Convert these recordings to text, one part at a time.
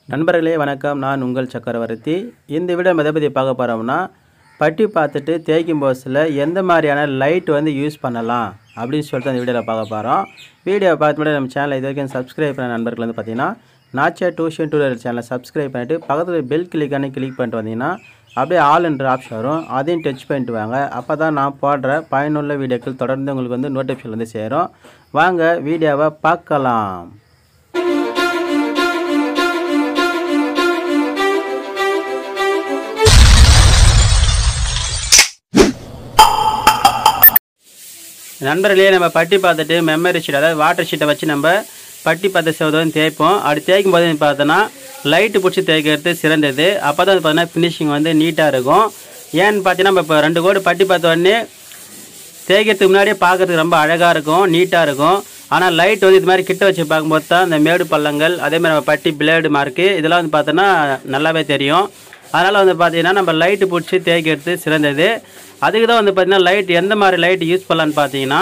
நண்பர்களே வணக்கம் நான் உங்கள் சக்கரவர்த்தி இந்த வீடியோ நம்ம எதை பற்றி பார்க்க போகிறோம்னா பட்டி பார்த்துட்டு தேய்க்கும் போஸில் எந்த மாதிரியான லைட் வந்து யூஸ் பண்ணலாம் அப்படின்னு சொல்லிட்டு அந்த வீடியோவில் பார்க்க போகிறோம் வீடியோவை பார்த்து முன்னாடி நம்ம சேனலை இது வரைக்கும் சப்ஸ்கிரைப் பண்ண நண்பர்கள் வந்து பார்த்தீங்கன்னா நாச்சா டியூஷன் டூரியல் சேனலை சப்ஸ்கிரைப் பண்ணிவிட்டு பக்கத்தில் பெல் கிளிக்கானே கிளிக் பண்ணிட்டு வந்தீங்கன்னா அப்படியே ஆல் என்ற ஆப்ஷன் வரும் அதையும் டச் பண்ணிட்டு வாங்க அப்போ தான் நான் போடுற பயனுள்ள வீடியோக்கள் தொடர்ந்து உங்களுக்கு வந்து நோட்டிஃபிகேஷன் வந்து சேரும் வாங்க வீடியோவை பார்க்கலாம் நண்பர்களே நம்ம பட்டி பார்த்துட்டு மெமரி ஷீட் அதாவது வாட்டர் ஷீட்டை வச்சு நம்ம பட்டி பார்த்து செவதும் தேய்ப்போம் அப்படி தேய்க்கும் போது பார்த்தோன்னா லைட்டு பிடிச்சி தேய்க்கிறது சிறந்தது அப்போ தான் பார்த்தீங்கன்னா ஃபினிஷிங் வந்து நீட்டாக இருக்கும் ஏன்னு பார்த்தீங்கன்னா நம்ம இப்போ ரெண்டு கோடு பட்டி பார்த்த உடனே தேய்க்கிறதுக்கு முன்னாடியே பார்க்கறதுக்கு ரொம்ப அழகாக இருக்கும் நீட்டாக இருக்கும் ஆனால் லைட் வந்து இது மாதிரி கிட்ட வச்சு பார்க்கும்போது தான் இந்த மேடு பள்ளங்கள் அதே மாதிரி நம்ம பட்டி பிளேடு மார்க்கு இதெல்லாம் வந்து பார்த்தோன்னா நல்லாவே தெரியும் அதனால் வந்து பார்த்தீங்கன்னா நம்ம லைட்டு பிடிச்சி தேய்க்கிறது சிறந்தது அதுக்கு தான் வந்து பார்த்தீங்கன்னா லைட் எந்த மாதிரி லைட் யூஸ் பண்ணலான்னு பார்த்தீங்கன்னா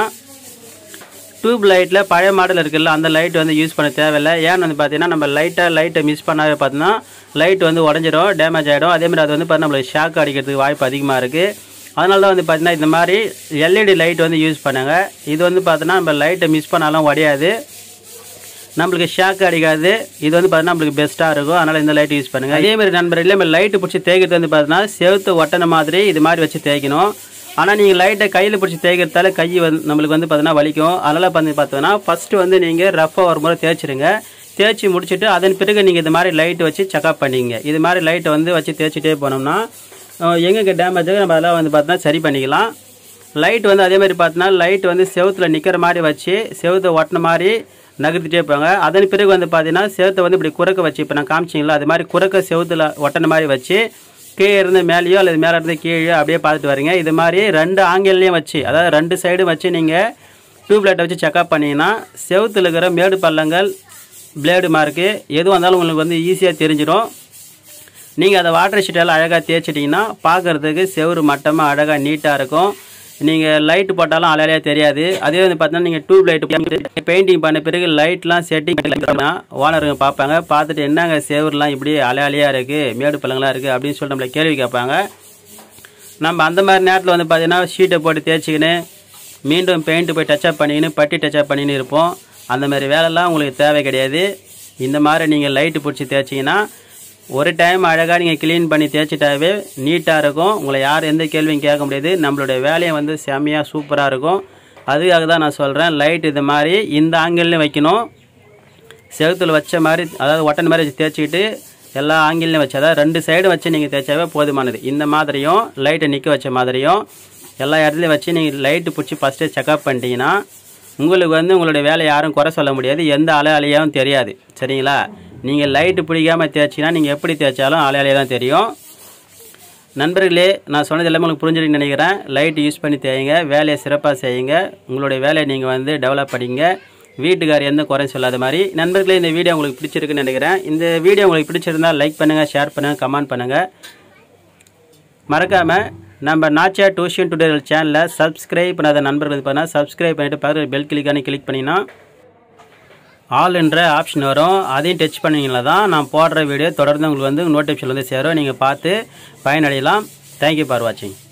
டியூப் லைட்டில் பழைய மாடல் இருக்குல்ல அந்த லைட் வந்து யூஸ் பண்ண தேவையில்லை ஏன்னு வந்து பார்த்தீங்கன்னா நம்ம லைட்டாக லைட்டை மிஸ் பண்ணாவே பார்த்தீங்கன்னா லைட் வந்து உடஞ்சிரும் டேமேஜ் ஆகிடும் அதேமாதிரி அது வந்து பார்த்தீங்கன்னா நம்மளுக்கு ஷாக் அடிக்கிறதுக்கு வாய்ப்பு அதிகமாக இருக்குது அதனால தான் வந்து பார்த்தீங்கன்னா இந்த மாதிரி எல்இடி லைட் வந்து யூஸ் பண்ணுங்க இது வந்து பார்த்தீங்கன்னா நம்ம லைட்டை மிஸ் பண்ணாலும் உடையாது நம்மளுக்கு ஷாக் அடிக்காது இது வந்து பார்த்தீங்கன்னா நம்மளுக்கு பெஸ்ட்டாக இருக்கும் அதனால் இந்த லைட் யூஸ் பண்ணுங்கள் அதே மாதிரி நண்பர்களே நம்ம லைட்டு பிடிச்சி தேய்க்கிறது வந்து பார்த்தீங்கன்னா செவுத்து ஒட்டன மாதிரி இது மாதிரி வச்சு தேய்க்கணும் ஆனால் நீங்கள் லைட்டை கையில் பிடிச்சி தேய்க்கிறதால கை வந்து நம்மளுக்கு வந்து பார்த்தீங்கன்னா வலிக்கும் அதனால் வந்து பார்த்தீங்கன்னா ஃபஸ்ட்டு வந்து நீங்கள் ரஃப்பாக ஒரு முறை தேய்ச்சிருங்க தேய்ச்சி முடிச்சுட்டு அதன் பிறகு நீங்கள் இது மாதிரி லைட் வச்சு செக்அப் பண்ணிங்க இது மாதிரி லைட்டை வந்து வச்சு தேய்ச்சிட்டே போனோம்னா எங்கெங்கே டேமேஜ் ஆகும் நம்ம அதெல்லாம் வந்து பார்த்தீங்கன்னா சரி பண்ணிக்கலாம் லைட் வந்து அதே மாதிரி பார்த்தீங்கன்னா லைட் வந்து செவுத்தில் நிற்கிற மாதிரி வச்சு செவுத்தை ஒட்டின மாதிரி நகர்த்திட்டே போங்க அதன் பிறகு வந்து பார்த்தீங்கன்னா செவுத்தை வந்து இப்படி குறுக்க வச்சு இப்போ நான் காமிச்சிங்களா அது மாதிரி குறுக்க செவுத்தில் ஒட்டின மாதிரி வச்சு கீழே இருந்து மேலேயோ அல்லது மேலே இருந்து கீழே அப்படியே பார்த்துட்டு வரீங்க இது மாதிரி ரெண்டு ஆங்கிள்லேயும் வச்சு அதாவது ரெண்டு சைடும் வச்சு நீங்கள் டியூப் லைட்டை வச்சு செக்அப் பண்ணிங்கன்னா செவுத்தில் இருக்கிற மேடு பள்ளங்கள் பிளேடு மார்க்கு எதுவும் வந்தாலும் உங்களுக்கு வந்து ஈஸியாக தெரிஞ்சிடும் நீங்கள் அதை வாட்டர் ஷீட்டெல்லாம் அழகாக தேய்ச்சிட்டிங்கன்னா பார்க்குறதுக்கு செவுறு மட்டமாக அழகாக நீட்டாக இருக்கும் நீங்கள் லைட்டு போட்டாலும் அலையாலையாக தெரியாது அதே வந்து பார்த்தீங்கன்னா நீங்கள் டியூப் லைட்டு பெயிண்டிங் பண்ண பிறகு லைட்லாம் செட்டிங் ஓனருங்க பார்ப்பாங்க பார்த்துட்டு என்னங்க செவருலாம் இப்படி அலையாலையாக இருக்குது மேடு பள்ளங்களாக இருக்குது அப்படின்னு சொல்லிட்டு நம்மளை கேள்வி கேட்பாங்க நம்ம அந்த மாதிரி நேரத்தில் வந்து பார்த்தீங்கன்னா ஷீட்டை போட்டு தேய்ச்சிக்கின்னு மீண்டும் பெயிண்ட் போய் டச்சப் பண்ணிக்கின்னு பட்டி டச்சப் பண்ணின்னு இருப்போம் அந்த மாதிரி வேலைலாம் உங்களுக்கு தேவை கிடையாது இந்த மாதிரி நீங்கள் லைட்டு பிடிச்சி தேய்ச்சிங்கன்னா ஒரு டைம் அழகாக நீங்கள் க்ளீன் பண்ணி தேய்ச்சிட்டாவே நீட்டாக இருக்கும் உங்களை யார் எந்த கேள்வியும் கேட்க முடியாது நம்மளுடைய வேலையை வந்து செம்மையாக சூப்பராக இருக்கும் அதுக்காக தான் நான் சொல்கிறேன் லைட் இது மாதிரி இந்த ஆங்கிள்லையும் வைக்கணும் செவுத்தில் வச்ச மாதிரி அதாவது ஒட்டன் மாதிரி வச்சு தேய்ச்சிக்கிட்டு எல்லா ஆங்கிள்லையும் வச்சு அதாவது ரெண்டு சைடும் வச்சு நீங்கள் தேய்ச்சாவே போதுமானது இந்த மாதிரியும் லைட்டை நிற்க வச்ச மாதிரியும் எல்லா இடத்துலையும் வச்சு நீங்கள் லைட்டு பிடிச்சி ஃபஸ்ட்டே செக்அப் பண்ணிட்டீங்கன்னா உங்களுக்கு வந்து உங்களுடைய வேலை யாரும் குறை சொல்ல முடியாது எந்த அலை அலையாகவும் தெரியாது சரிங்களா நீங்கள் லைட்டு பிடிக்காமல் தேய்ச்சிங்கன்னா நீங்கள் எப்படி தேய்ச்சாலும் அலை அலையாக தான் தெரியும் நண்பர்களே நான் சொன்னது எல்லாமே உங்களுக்கு புரிஞ்சிருக்குன்னு நினைக்கிறேன் லைட் யூஸ் பண்ணி தேயுங்க வேலையை சிறப்பாக செய்யுங்க உங்களுடைய வேலையை நீங்கள் வந்து டெவலப் பண்ணிங்க வீட்டுக்கார் எந்த குறையும் சொல்லாத மாதிரி நண்பர்களே இந்த வீடியோ உங்களுக்கு பிடிச்சிருக்குன்னு நினைக்கிறேன் இந்த வீடியோ உங்களுக்கு பிடிச்சிருந்தால் லைக் பண்ணுங்கள் ஷேர் பண்ணுங்கள் கமெண்ட் பண்ணுங்கள் மறக்காமல் நம்ம நாச்சா டியூஷன் டுடோரியல் சேனலை சப்ஸ்கிரைப் பண்ணாத நண்பர்கள் பார்த்தீங்கன்னா சப்ஸ்கிரைப் பண்ணிவிட்டு பக்கத்தில் பெல் கிளிக்கானு கிளிக் பண்ணிங்கன்னா ஆல் என்ற ஆப்ஷன் வரும் அதையும் டச் பண்ணிங்கன்னா தான் நான் போடுற வீடியோ தொடர்ந்து உங்களுக்கு வந்து நோட்டிஃபிகேஷன் வந்து சேரும் நீங்கள் பார்த்து பயனடையலாம் தேங்க்யூ ஃபார் வாட்சிங்